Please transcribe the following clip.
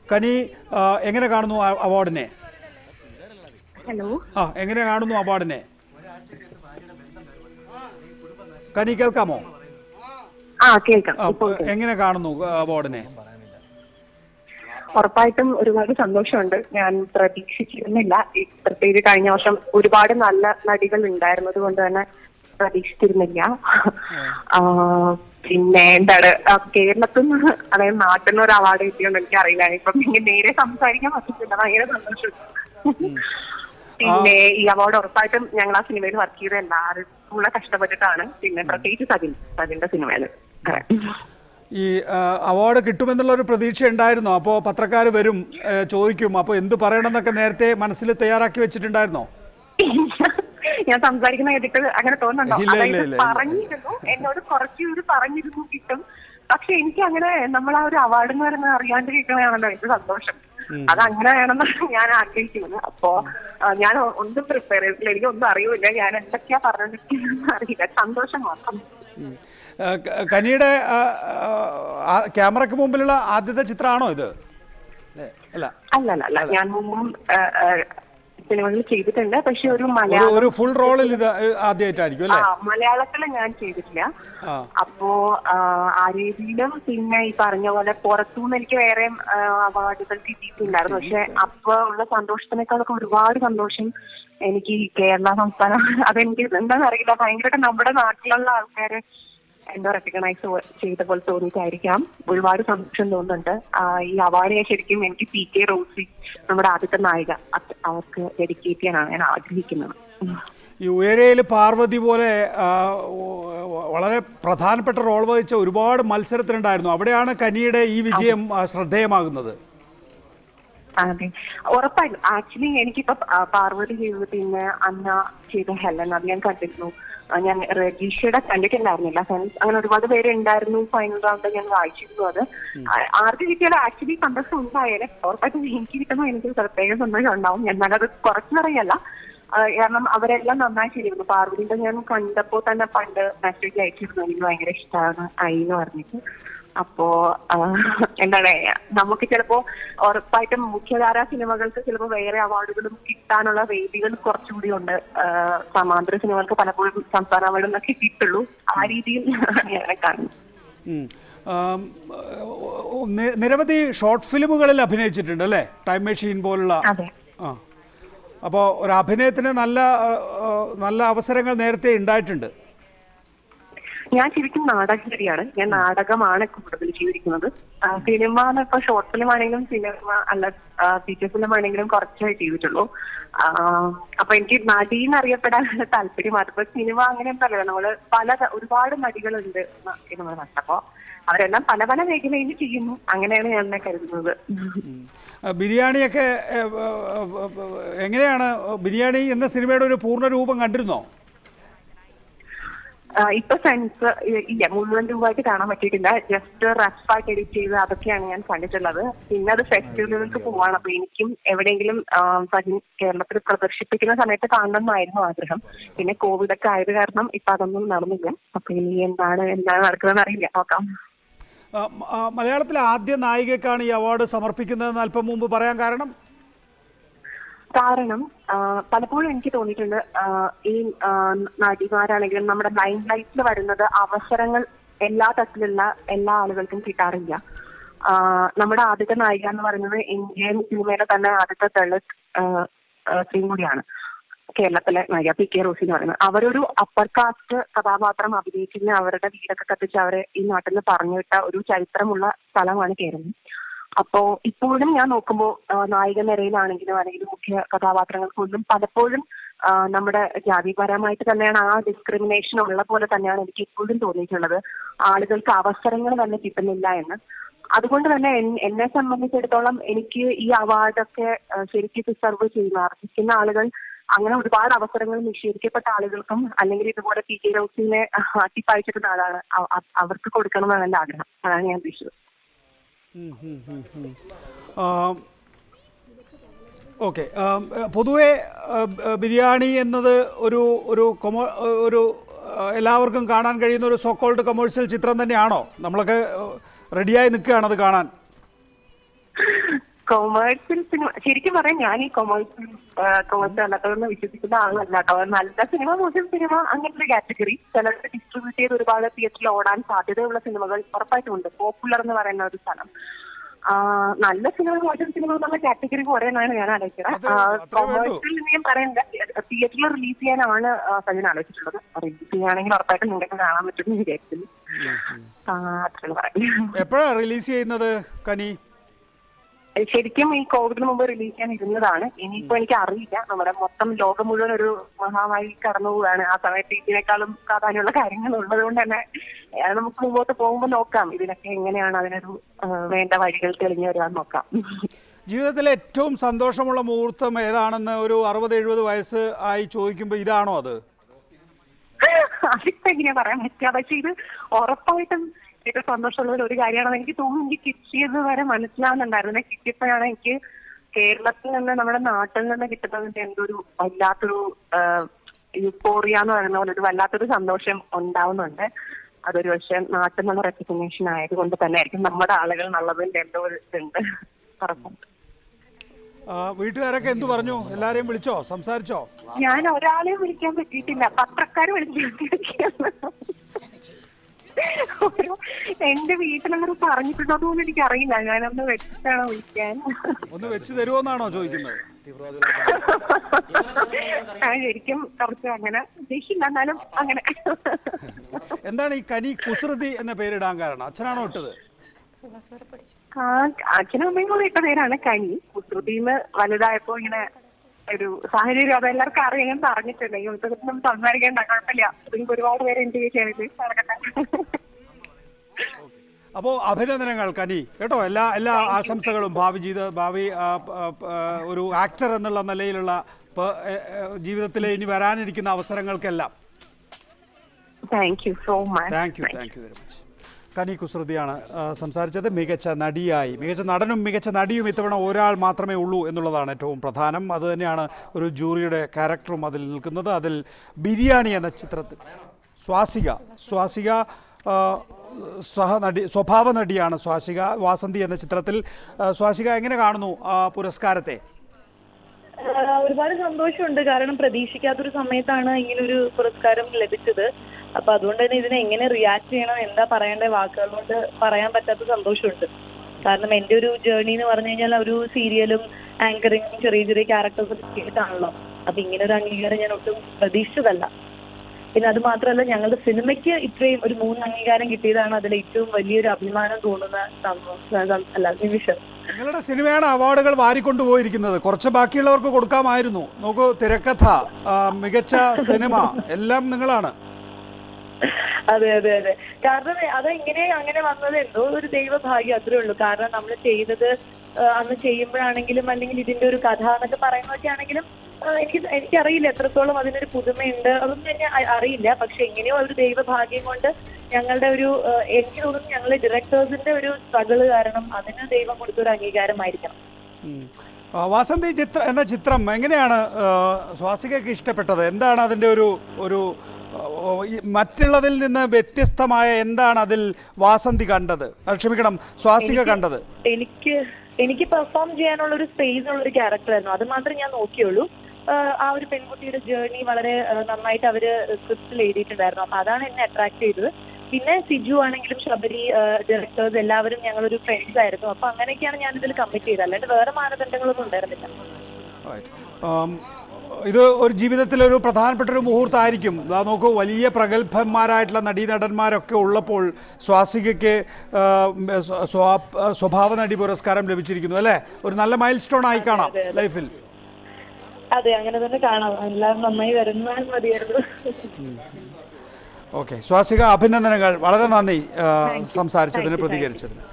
കനി ആ, എങ്ങനെ കാണുന്നു ആ അവാർഡിനെ ഹലോ ആ എങ്ങനെ കാണുന്നു അവാർഡിനെ കനി കേൾക്കാമോ ആ കേൾക്കാം ആ, ഇപ്പോൾ കേൾക്കാം. എങ്ങനെ കാണുന്നു ആ, അവാർഡിനെ ഉറപ്പായിട്ടും ഒരുപാട് സന്തോഷമുണ്ട് ഞാൻ പ്രതീക്ഷിച്ചിരുന്നില്ല ഈ പ്രത്യേകിച്ച് കഴിഞ്ഞ വർഷം ഒരുപാട് നല്ല നടികൾ ഉണ്ടായിരുന്നത് കൊണ്ട് തന്നെ പ്രതീക്ഷിച്ചിരുന്നില്ല ആ, പിന്നെ എന്താണ് ആ, കേരളത്തിൽ നിന്ന് അതായത് നാട്ടിൽ നിന്ന് ഒരു അവാർഡ് കിട്ടിയോണ്ട് എനിക്ക് അറിയില്ല ഇപ്പം ഇങ്ങനെ നേരെ സംസാരിക്കാൻ പറ്റുന്നില്ല ഭയങ്കര സന്തോഷം പിന്നെ ഈ അവാർഡ് ഉറപ്പായിട്ടും ഞങ്ങൾ ആ സിനിമയിൽ വർക്ക് ചെയ്ത എല്ലാവരും കൂടെ കഷ്ടപ്പെട്ടിട്ടാണ് പിന്നെ പ്രത്യേകിച്ച് സജിൻ സജിന്റെ സിനിമയിൽ അതെ ഈ ആ, അവാർഡ് കിട്ടുമെന്നുള്ള ഒരു പ്രതീക്ഷ ഉണ്ടായിരുന്നോ അപ്പോൾ പത്രക്കാർ വരും ഏ, ചോദിക്കും അപ്പോൾ എന്ത് പറയണമെന്നൊക്കെ നേരത്തെ മനസ്സിൽ തയ്യാറാക്കി വെച്ചിട്ടുണ്ടായിരുന്നോ ഞാൻ സംസാരിക്കുന്ന കേട്ടിട്ട് അങ്ങനെ തോന്നുന്നുണ്ടോ ഇല്ല, ഇല്ല, അതായത് ഇല്ല, ഇല്ല. പറഞ്ഞിരുന്നു എന്നോട് കുറച്ച് പേര് പറഞ്ഞിരുന്നു കിട്ടും പക്ഷെ എനിക്ക് അങ്ങനെ നമ്മൾ ആ ഒരു അവാർഡ് എന്ന് പറയുന്നത് അറിയാണ്ട് കിട്ടണതാണല്ലോ എനിക്ക് സന്തോഷം അത് അങ്ങനെ വേണമെന്നാണ് ഞാൻ ആഗ്രഹിക്കുന്നത് അപ്പോ ആ, ഞാൻ ഒ- ഒന്നും പ്രിപ്പയർ ചെയ്തിട്ടില്ല എനിക്ക് ഒന്നും അറിയില്ല ഞാൻ എന്തൊക്കെയാ പറഞ്ഞിരിക്കുന്നത് അറിയില്ല സന്തോഷം മാത്രം ഉം. ആ, ക- കനിയുടെ ആ, ആ, ക്യാമറയ്ക്ക് മുമ്പിലുള്ള ആദ്യത്തെ ചിത്രമാണോ ഇത് ഏ, അല്ല അല്ല അല്ല അല്ല ഞാൻ മുമ്പും ആ, ആ, സിനിമകൾ ചെയ്തിട്ടുണ്ട് പക്ഷെ ഒരു ഒരു മലയാളം ഒരു ഫുൾ റോളിൽ ഇത് ആദ്യമായിട്ടായിരിക്കും ആ അല്ലേ മലയാളത്തില് ഞാൻ ചെയ്തിട്ടില്ല ആ അപ്പോ ആ, ആ രീതിയിലും പിന്നെ ഈ പറഞ്ഞ പോലെ പുറത്തുനിന്ന് എനിക്ക് വേറെ അവാർഡുകൾ കിട്ടിയിട്ടുണ്ടായിരുന്നു പക്ഷെ അപ്പൊ ഉള്ള സന്തോഷത്തിനേക്കാളൊക്കെ ഒരുപാട് സന്തോഷം എനിക്ക് ഈ കേരള സംസ്ഥാനം അതെനിക്ക് എന്താണെന്ന് അറിയില്ല ഭയങ്കരമായിട്ട് നമ്മുടെ നാട്ടിലുള്ള ആൾക്കാര് എന്തോ റെക്കഗ്നൈസ് ചെയ്ത പോലെ തോന്നിയിട്ടായിരിക്കാം ഒരുപാട് സന്തോഷം തോന്നുന്നുണ്ട് ആ, ഈ അവാർഡ് ഞാൻ ശരിക്കും എനിക്ക് പി കെ റോസി നമ്മുടെ ആദ്യത്തെ നായിക അത് അവർക്ക് ഡെഡിക്കേറ്റ് ചെയ്യാനാണ് ഞാൻ ആഗ്രഹിക്കുന്നത് ഉം. ഈ ഉയരയിൽ പാർവതി പോലെ ആ, വ- വളരെ പ്രധാനപ്പെട്ട റോൾ വഹിച്ച ഒരുപാട് മത്സരത്തിനുണ്ടായിരുന്നു അവിടെയാണ് കനിയുടെ ഈ വിജയം ആ, ശ്രദ്ധേയമാകുന്നത് അതെ ഉറപ്പായിട്ടും ആക്ച്വലി എനിക്കിപ്പോ ആ, പാർവതി ചെയ്തത് പിന്നെ അന്ന ചെയ്ത ഹെലൻ അത് ഞാൻ കണ്ടിരുന്നു ആ, ഞാൻ രജീഷയുടെ കണ്ടിട്ടുണ്ടായിരുന്നില്ല ഫ്രണ്ട്സ് അങ്ങനെ ഒരുപാട് പേര് ഉണ്ടായിരുന്നു ഫൈനൽ റൗണ്ട് ഞാൻ വായിച്ചിരുന്നു അത് ആ, ആർക്ക് കിട്ടിയാലും ആക്ച്വലി സന്തോഷം ഉണ്ടായാലേ ഉറപ്പായിട്ടും എനിക്ക് കിട്ടുമ്പോൾ എനിക്ക് പ്രത്യേക സന്തോഷം ഉണ്ടാവും എന്നാലത് കുറച്ച് പറയല്ല ആ, കാരണം അവരെല്ലാം നന്നായി ചെയ്തിരുന്നു പാർവതിന്റെ ഞാൻ കണ്ടപ്പോ തന്നെ പണ്ട് മെസ്സേജ് അയച്ചിരുന്നു എനിക്ക് ഭയങ്കര ഇഷ്ടമാണ് ഐ എന്ന് പറഞ്ഞിട്ട് അപ്പോ ആ, എന്താണ് നമുക്ക് ചിലപ്പോ ഉറപ്പായിട്ടും മുഖ്യധാരാ സിനിമകൾക്ക് ചിലപ്പോൾ വേറെ അവാർഡുകളും കിട്ടാനുള്ള വേദികൾ കുറച്ചുകൂടി ഉണ്ട് ആ, സമാന്തര സിനിമകൾക്ക് പലപ്പോഴും സംസ്ഥാന അവാർഡ് എന്നൊക്കെ കിട്ടുള്ളൂ ആ രീതിയിൽ ഞാൻ കാണുന്നു ഉം. ആം, ഓ, നി- നിരവധി ഷോർട്ട് ഫിലിമുകളിൽ അഭിനയിച്ചിട്ടുണ്ട് അല്ലേ ടൈം മെഷീൻ പോലുള്ള അതെ ആ അപ്പോൾ ഒരു അഭിനയത്തിന് നല്ല ആ, ആ, നല്ല അവസരങ്ങൾ നേരത്തെ ഉണ്ടായിട്ടുണ്ട് ഞാൻ ശരിക്കും നാടകകാരിയാണ് ഞാൻ നാടകമാണ് കൂടുതൽ ചെയ്തിരിക്കുന്നത് ആ, സിനിമ എന്ന് ഇപ്പൊ ഷോർട്ട് ഫിലിം ആണെങ്കിലും സിനിമ അല്ല ഫീച്ചർ ഫിലിം ആണെങ്കിലും കുറച്ചേ ചെയ്തിട്ടുള്ളൂ ആ, അപ്പൊ എനിക്ക് നടീന്ന് അറിയപ്പെടാൻ താല്പര്യം അതിപ്പോ സിനിമ അങ്ങനെ ഒന്നല്ല നമ്മള് പല ത- ഒരുപാട് നടികളുണ്ട് നമ്മൾ നട്ടപ്പോ അവരെല്ലാം പല പല മേഖലയിൽ ചെയ്യുന്നു അങ്ങനെയാണ് ഞാൻ എന്നെ കരുതുന്നത് ഉം. ആ, ബിരിയാണിയൊക്കെ ഏ, ഏ, ഏ, എങ്ങനെയാണ് ബിരിയാണി എന്ന സിനിമയുടെ ഒരു പൂർണ്ണ രൂപം കണ്ടിരുന്നോ ആ, ഇപ്പൊ സെൻസ് ഇല്ല മുഴുവൻ രൂപമായിട്ട് കാണാൻ പറ്റിയിട്ടില്ല ജസ്റ്റ് റഫായിട്ട് എഡിറ്റ് ചെയ്ത് അതൊക്കെയാണ് ഞാൻ കണ്ടിട്ടുള്ളത് പിന്നെ അത് ഫെസ്റ്റിവലുകൾക്ക് പോവാണ് അപ്പൊ എനിക്കും എവിടെയെങ്കിലും ആ, സജിൻ കേരളത്തിൽ പ്രദർശിപ്പിക്കുന്ന സമയത്ത് കാണണമെന്നായിരുന്നു ആഗ്രഹം പിന്നെ കോവിഡ് ഒക്കെ ആയത് കാരണം ഇപ്പൊ അതൊന്നും നടന്നില്ല അപ്പൊ ഇനി എന്താണ് എന്താണ് നടക്കുന്നതെന്ന് അറിയില്ല നോക്കാം ആ, മ- ആ, മലയാളത്തിലെ ആദ്യ നായികക്കാണ് ഈ അവാർഡ് സമർപ്പിക്കുന്നതെന്ന് അല്പം മുമ്പ് പറയാൻ കാരണം കാരണം ആ, പലപ്പോഴും എനിക്ക് തോന്നിയിട്ടുണ്ട് ആ, ഈ ആ, നടിമാരാണെങ്കിലും നമ്മുടെ ലൈൻ ലൈറ്റിൽ വരുന്നത് അവസരങ്ങൾ എല്ലാ തരത്തിലുള്ള എല്ലാ ആളുകൾക്കും കിട്ടാറില്ല ആ, നമ്മുടെ ആദ്യത്തെ നായിക എന്ന് പറയുന്നത് ഇന്ത്യൻ സിനിമയിലെ തന്നെ ആദ്യത്തെ ദളിത് ആ, ആ, സ്ത്രീ കൂടിയാണ് കേരളത്തിലെ നായിക പി കെ റോസി എന്ന് പറയുന്നത് അവരൊരു അപ്പർ കാസ്റ്റ് കഥാപാത്രം അഭിനയിക്കുന്ന അവരുടെ വീടൊക്കെ കത്തിച്ച് അവരെ ഈ നാട്ടിൽ നിന്ന് പറഞ്ഞുവിട്ട ഒരു ചരിത്രമുള്ള സ്ഥലമാണ് കേരളം അപ്പോ ഇപ്പോഴും ഞാൻ നോക്കുമ്പോൾ നായിക നിരയിലാണെങ്കിലും അല്ലെങ്കിൽ മുഖ്യ കഥാപാത്രങ്ങൾക്കൊന്നും പലപ്പോഴും ആ, നമ്മുടെ ജാതിപരമായിട്ട് തന്നെയാണ് ആ ഡിസ്ക്രിമിനേഷൻ ഉള്ള പോലെ തന്നെയാണ് എനിക്ക് ഇപ്പോഴും തോന്നിയിട്ടുള്ളത് ആളുകൾക്ക് അവസരങ്ങൾ തന്നെ കിട്ടുന്നില്ല എന്ന് അതുകൊണ്ട് തന്നെ എൻ- എന്നെ സംബന്ധിച്ചിടത്തോളം എനിക്ക് ഈ അവാർഡൊക്കെ ആ, ശരിക്കും ഡിസർവ് ചെയ്യുന്ന അർഹിക്കുന്ന ആളുകൾ അങ്ങനെ ഒരുപാട് അവസരങ്ങൾ നിഷേധിക്കപ്പെട്ട ആളുകൾക്കും അല്ലെങ്കിൽ ഇതുപോലെ പി കെ റോസിനെ അട്ടിപ്പായിച്ചിരുന്ന ആളാണ് അവ- അവ- അവർക്ക് കൊടുക്കണം എന്നാണ് എന്റെ ആഗ്രഹം അതാണ് ഞാൻ ഉദ്ദേശിച്ചത് ഓക്കെ പൊതുവെ ആ, ബ- ബിരിയാണി എന്നത് ഒരു ഒരു കൊമോ ഒരു ആ, എല്ലാവർക്കും കാണാൻ കഴിയുന്ന ഒരു സോക്കോൾഡ് കൊമേഴ്സ്യൽ ചിത്രം തന്നെയാണോ നമ്മളൊക്കെ റെഡിയായി നിൽക്കുകയാണ് അത് കാണാൻ കൊമേഴ്സ്യൽ സിനിമ ശരിക്കും പറയാം ഞാൻ ഈ കൊമേഴ്സ് കൊമേഴ്സ് അല്ലാത്തതെന്ന് വിശ്വസിക്കുന്ന ആളല്ല കേട്ടോ നല്ല സിനിമ മോശം സിനിമ അങ്ങനത്തെ ഒരു കാറ്റഗറി ചിലർക്ക് ഡിസ്ട്രിബ്യൂട്ട് ചെയ്ത് ഒരുപാട് തിയേറ്ററിൽ ഓടാൻ സാധ്യതയുള്ള സിനിമകൾ ഉറപ്പായിട്ടും ഉണ്ട് പോപ്പുലർ എന്ന് പറയുന്ന ഒരു സ്ഥലം ആ, നല്ല സിനിമ മോശം സിനിമ എന്നുള്ള കാറ്റഗറി കുറേന്നാണ് ഞാൻ ആലോചിക്കുന്നത് അത്രേ ഉള്ളൂ, അത്രേ വേണ്ടൂ. കൊമേഴ്സ്യൽ ഞാൻ പറയണ്ട തിയേറ്ററിൽ റിലീസ് ചെയ്യാനാണ് ആ, സജിൻ ആലോചിച്ചിട്ടുള്ളത് റിലീസ് ചെയ്യുകയാണെങ്കിൽ ഉറപ്പായിട്ടും നിങ്ങൾക്ക് കാണാൻ പറ്റുമെന്ന് വിചാരിക്കുന്നു ആ, അത്രേ പറയാം എപ്പോഴാണ് റിലീസ് ചെയ്യുന്നത് കനി ശരിക്കും ഈ കോവിഡിന് മുമ്പ് റിലീസ് ചെയ്യാൻ ഇരുന്നതാണ് ഇനിയിപ്പോ എനിക്ക് അറിയില്ല നമ്മുടെ മൊത്തം ലോകം മുഴുവൻ ഒരു മഹാമാരി കടന്നു പോവുകയാണ് ആ സമയത്ത് ഇതിനേക്കാളും പ്രാധാന്യമുള്ള കാര്യങ്ങൾ ഉള്ളത് കൊണ്ട് തന്നെ ഏഹ്, നമുക്ക് മുമ്പോട്ട് പോകുമ്പോൾ നോക്കാം ഇതിനൊക്കെ എങ്ങനെയാണ് അതിനൊരു ഏഹ്, വേണ്ട വഴികൾ തെളിഞ്ഞു വരാൻ നോക്കാം ജീവിതത്തിലെ ഏറ്റവും സന്തോഷമുള്ള മുഹൂർത്തം ഏതാണെന്ന് ഒരു അറുപത് എഴുപത് വയസ്സ് ആയി ചോദിക്കുമ്പോൾ ഇതാണോ അത് അതിപ്പോ എങ്ങനെയാ പറയാൻ പറ്റുക പക്ഷെ ഇത് ഉറപ്പായിട്ടും ഏറ്റവും സന്തോഷമുള്ള ഒരു കാര്യമാണെന്ന് എനിക്ക് തോന്നുന്നു എനിക്ക് കിട്ടിയത് വരെ മനസ്സിലാവുന്നുണ്ടായിരുന്നു കിട്ടിയപ്പോഴാണ് എനിക്ക് കേരളത്തിൽ നിന്ന് നമ്മുടെ നാട്ടിൽ നിന്ന് കിട്ടുന്നതിന്റെ എന്തോ ഒരു വല്ലാത്തൊരു യുപ്പോറിയ എന്ന് പറയുന്ന പോലെ ഒരു വല്ലാത്തൊരു സന്തോഷം ഉണ്ടാവുന്നുണ്ട് അതൊരു പക്ഷെ നാട്ടിൽ നിന്നുള്ള റെക്കഗ്നേഷൻ ആയതുകൊണ്ട് തന്നെ ആയിരിക്കും നമ്മുടെ ആളുകൾ എന്നുള്ളതിന്റെ എന്തോ ഒരു ഇതുണ്ട് ഉറപ്പുണ്ട് ആ, വീട്ടുകാരൊക്കെ എന്തു പറഞ്ഞു എല്ലാരെയും വിളിച്ചോ സംസാരിച്ചോ ഞാൻ ഒരാളെയും വിളിക്കാൻ പറ്റിയിട്ടില്ല പത്രക്കാർ വിളിച്ചിരിക്കുകയാണ് ഒരു എന്റെ വീട്ടിലങ്ങനെ പറഞ്ഞിട്ടുണ്ടോ എന്ന് എനിക്ക് അറിയില്ല ഞാനൊന്ന് വെച്ചിട്ടാണോ വിളിക്കാൻ ഒന്ന് വെച്ച് തരുമോന്നാണോ ചോദിക്കുന്നത് ഞാൻ ശരിക്കും കുറച്ച് അങ്ങനെ ഉദ്ദേശിച്ചില്ല എന്നാലും അങ്ങനെ എന്താണ് ഈ കനി കുസൃതി എന്ന പേരിടാൻ കാരണം അച്ഛനാണോ ഇട്ടത് ആ അച്ഛനും അമ്മയും കൂടെ ഇട്ട പേരാണ് കനി കുസൃതിന്ന് വലുതായപ്പോ ഇങ്ങനെ ഒരു സാഹചര്യം അത് എല്ലാവർക്കും അറിയാം ഞാൻ പറഞ്ഞിട്ടുണ്ട് ഈ ഉത്സവത്തിനും സംസാരിക്കേണ്ട കുഴപ്പമില്ല നിങ്ങൾക്ക് ഒരുപാട് പേര് എന്റെ ചെയ്ത് നടക്കട്ടെ അപ്പോൾ അഭിനന്ദനങ്ങൾ കനി കേട്ടോ എല്ലാ എല്ലാ ആശംസകളും ഭാവി ജീവിത ഭാവി ആ, ആ, ആ, ഒരു ആക്ടർ എന്നുള്ള നിലയിലുള്ള പ- ഏ, ഏ, ജീവിതത്തിലെ ഇനി വരാനിരിക്കുന്ന അവസരങ്ങൾക്കെല്ലാം thank you so much thank you thank you very much Kani കുസൃതിയാണ് ആ, സംസാരിച്ചത് മികച്ച നടിയായി മികച്ച നടനും മികച്ച നടിയും ഇത്തവണ ഒരാൾ മാത്രമേ ഉള്ളൂ എന്നുള്ളതാണ് ഏറ്റവും പ്രധാനം അത് തന്നെയാണ് ഒരു ജൂറിയുടെ ക്യാരക്ടറും അതിൽ നിൽക്കുന്നത് അതിൽ ബിരിയാണി എന്ന ചിത്രത്തിൽ സ്വാസിക സ്വാസിക ആ, സഹനടി സ്വഭാവ നടിയാണ് സ്വാസിക വാസന്തി എന്ന ചിത്രത്തിൽ ആ, സ്വാസിക എങ്ങനെ കാണുന്നു ആ പുരസ്കാരത്തെ ആഹ് ഒരുപാട് സന്തോഷമുണ്ട് കാരണം പ്രതീക്ഷിക്കാത്തൊരു സമയത്താണ് ഇങ്ങനൊരു പുരസ്കാരം ലഭിച്ചത് അപ്പൊ അതുകൊണ്ട് തന്നെ ഇതിനെ എങ്ങനെ റിയാക്ട് ചെയ്യണം എന്താ പറയേണ്ട വാക്കുകൾ കൊണ്ട് പറയാൻ പറ്റാത്ത സന്തോഷമുണ്ട് കാരണം എന്റെ ഒരു ജേർണി എന്ന് പറഞ്ഞു കഴിഞ്ഞാൽ ഒരു സീരിയലും ആങ്കറിങ്ങും ചെറിയ ചെറിയ ക്യാരക്ടേഴ്സ് ഒക്കെ ചെയ്തിട്ടാണല്ലോ അപ്പൊ ഇങ്ങനെ ഒരു അംഗീകാരം ഞാൻ ഒട്ടും പ്രതീക്ഷിച്ചതല്ല പിന്നെ അത് മാത്രമല്ല ഞങ്ങളുടെ സിനിമയ്ക്ക് ഇത്രയും ഒരു മൂന്ന് അംഗീകാരം കിട്ടിയതാണ് അതിൽ ഏറ്റവും വലിയൊരു അഭിമാനം തോന്നുന്ന സംഭവം അല്ല നിമിഷം നിങ്ങളുടെ സിനിമയാണ് അവാർഡുകൾ വാരിക്കൊണ്ടുപോയിരിക്കുന്നത് കുറച്ച് ബാക്കിയുള്ളവർക്ക് കൊടുക്കാമായിരുന്നു നോക്കൂ തിരക്കഥ ആ, മികച്ച സിനിമ എല്ലാം നിങ്ങളാണ് അതെ അതെ അതെ കാരണം അത് ഇങ്ങനെ അങ്ങനെ വന്നത് എന്തോ ഒരു ദൈവഭാഗ്യം അത്രേ ഉള്ളൂ കാരണം നമ്മൾ ചെയ്തത് ആ, അന്ന് ചെയ്യുമ്പോഴാണെങ്കിലും അല്ലെങ്കിൽ ഇതിന്റെ ഒരു കഥ എന്നൊക്കെ പറയുന്നതൊക്കെ ആണെങ്കിലും ആ, എനിക്ക് എനിക്കറിയില്ല എത്രത്തോളം അതിനൊരു പുതുമയുണ്ട് അതൊന്നും എന്നെ അ- അറിയില്ല പക്ഷെ എങ്ങനെയോ ഒരു ദൈവഭാഗ്യം കൊണ്ട് ഞങ്ങളുടെ ഒരു ആ, എനിക്ക് തോന്നുന്നു ഞങ്ങളുടെ ഡയറക്ടേഴ്സിന്റെ ഒരു സ്ട്രഗിള് കാരണം അതിന് ദൈവം കൊടുത്ത ഒരു അംഗീകാരമായിരിക്കണം ഉം. ആ, വാസന്തി ചിത്ര എന്ന ചിത്രം എങ്ങനെയാണ് ആ, സ്വാസികയ്ക്ക് ഇഷ്ടപ്പെട്ടത് എന്താണ് അതിൻ്റെ ഒരു ഒരു ആ, ഓ, ഈ മറ്റുള്ളതിൽ നിന്ന് വ്യത്യസ്തമായ എന്താണ് അതിൽ വാസന്തി കണ്ടത് ആ, ക്ഷമിക്കണം സ്വാസിക കണ്ടത് എനിക്ക് എനിക്ക് പെർഫോം ചെയ്യാനുള്ള ഒരു സ്പേസ് ഉള്ള ഒരു ക്യാരക്ടർ ആയിരുന്നു അത് മാത്രമേ ഞാൻ നോക്കിയുള്ളൂ ആഹ് ആ ഒരു പെൺകുട്ടിയുടെ ജേർണി വളരെ ആഹ് നന്നായിട്ട് അവര് സ്ക്രിപ്റ്റിൽ എഴുതിയിട്ടുണ്ടായിരുന്നു അപ്പൊ അതാണ് എന്നെ അട്രാക്ട് ചെയ്തത് പിന്നെ സിജു ആണെങ്കിലും ശബരി ഡയറക്ടേഴ്സ് എല്ലാവരും ഞങ്ങളൊരു ഫ്രണ്ട്സ് ആയിരുന്നു അപ്പൊ അങ്ങനെയൊക്കെയാണ് ഞാൻ ഇതിൽ കമ്മിറ്റ് ചെയ്തത് അല്ലാണ്ട് വേറെ മാനദണ്ഡങ്ങളൊന്നും ഉണ്ടായിരുന്നില്ല Right. ആം, ഇത് ഒരു ജീവിതത്തിലെ ഒരു പ്രധാനപ്പെട്ട ഒരു മുഹൂർത്തമായിരിക്കും അതാ നോക്കൂ വലിയ പ്രഗത്ഭന്മാരായിട്ടുള്ള നടീനടന്മാരൊക്കെ ഉള്ളപ്പോൾ സ്വാസികയ്ക്ക് ആ, സ്വ- സ്വ- സ്വഭാവ നടി പുരസ്കാരം ലഭിച്ചിരിക്കുന്നു അല്ലേ ഒരു നല്ല മൈൽ സ്റ്റോൺ ആയി കാണാം ലൈഫിൽ അതെ അങ്ങനെ തന്നെ കാണാം എല്ലാം നന്നായി വരുന്നാൽ മതിയായിരുന്നു ഓക്കെ സ്വാസിക അഭിനന്ദനങ്ങൾ വളരെ നന്ദി ആ, സംസാരിച്ചതിന് Thank you, thank you. പ്രതികരിച്ചതിന്